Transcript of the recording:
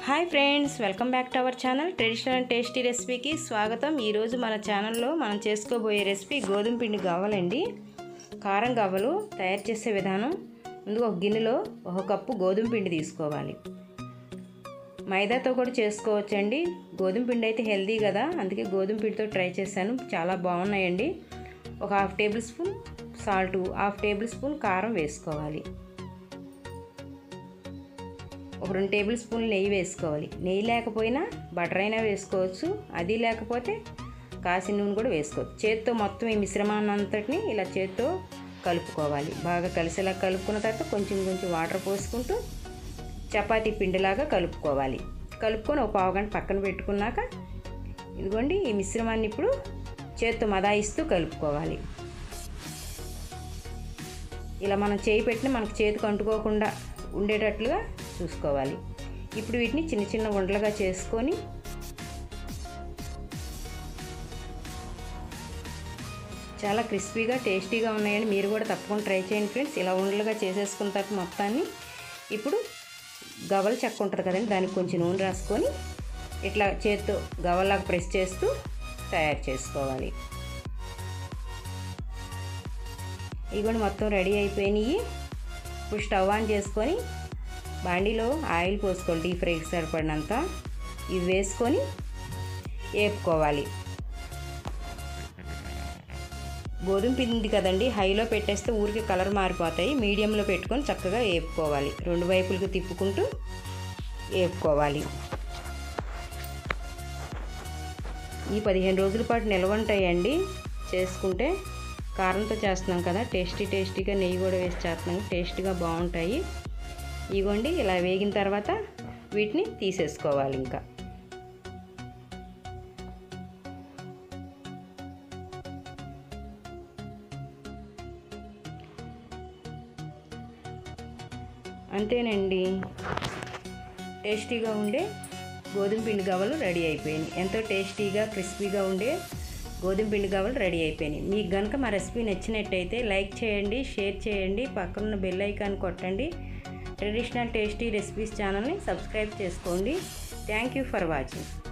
hi friends welcome back to our channel traditional and tasty రెసిపీకి స్వాగతం ఈరోజు మన ఛానల్లో మనం చేసుకోబోయే రెసిపీ గోధుమ పిండి గవ్వలండి కారం గవ్వలు తయారు చేసే విధానం ముందుగా ఒక గిన్నెలో ఒక కప్పు గోధుమ పిండి తీసుకోవాలి మైదాతో కూడా చేసుకోవచ్చండి గోధుమ పిండి అయితే హెల్దీ కదా అందుకే గోధుమ పిండితో ట్రై చేశాను చాలా బాగున్నాయండి ఒక half tablespoon salt half tablespoon కారం వేసుకోవాలి ఒక రెండు టేబుల్ స్పూన్లు నెయ్యి వేసుకోవాలి నెయ్యి లేకపోయినా బటర్ అయినా వేసుకోవచ్చు అది లేకపోతే కాసిన నూనె కూడా వేసుకోవచ్చు చేత్తో మొత్తం ఈ మిశ్రమాన్ని అంతటిని ఇలా చేత్తో కలుపుకోవాలి బాగా కలిసేలా కలుపుకున్న తర్వాత కొంచెం కొంచెం వాటర్ పోసుకుంటూ చపాతీ పిండిలాగా కలుపుకోవాలి కలుపుకొని ఒక పావు గంట పక్కన పెట్టుకున్నాక ఇదిగోండి ఈ మిశ్రమాన్ని ఇప్పుడు చేత్తో మదాయిస్తూ కలుపుకోవాలి ఇలా మనం చేయి పెట్టిన మనకు చేతికి అంటుకోకుండా ఉండేటట్లుగా చూసుకోవాలి ఇప్పుడు వీటిని చిన్న చిన్న ఉండలుగా చేసుకొని చాలా క్రిస్పీగా టేస్టీగా ఉన్నాయండి మీరు కూడా తప్పకుండా ట్రై చేయండి ఫ్రెండ్స్ ఇలా ఉండలుగా చేసేసుకున్న తర్వాత మొత్తాన్ని ఇప్పుడు గవల చెక్క ఉంటుంది కదండి దానికి కొంచెం నూనె రాసుకొని ఇట్లా చేత్తో గవల్లాగా ప్రెస్ చేస్తూ తయారు చేసుకోవాలి ఇవి మొత్తం రెడీ అయిపోయినాయి ఇప్పుడు స్టవ్ ఆన్ చేసుకొని బాండీలో ఆయిల్ పోసుకోవాలి డీప్ ఫ్రైకి సరిపడినంత ఇవి వేసుకొని వేపుకోవాలి గోధుమ పిండి కదండి హైలో పెట్టేస్తే ఊరికి కలర్ మారిపోతాయి మీడియంలో పెట్టుకొని చక్కగా వేపుకోవాలి రెండు వైపులకు తిప్పుకుంటూ వేపుకోవాలి ఈ పదిహేను రోజుల పాటు నిల్వ ఉంటాయండి చేసుకుంటే కారంతో చేస్తున్నాం కదా టేస్టీ టేస్టీగా నెయ్యి కూడా వేసి చేస్తున్నాం టేస్టీగా బాగుంటాయి ఇగోండి ఇలా వేగిన తర్వాత వీటిని తీసేసుకోవాలి ఇంకా అంతేనండి టేస్టీగా ఉండే గోధుమ పిండి గవ్వలు రెడీ అయిపోయినాయి ఎంతో టేస్టీగా క్రిస్పీగా ఉండే గోధుమ పిండి గవ్వలు రెడీ అయిపోయినాయి మీకు కనుక మా రెసిపీ నచ్చినట్టయితే లైక్ చేయండి షేర్ చేయండి పక్కనున్న బెల్ ఐకాన్ కొట్టండి ట్రెడిషనల్ టేస్టీ రెసిపీస్ ఛానల్ని సబ్స్క్రైబ్ చేసుకోండి థ్యాంక్ యూ ఫర్ వాచింగ్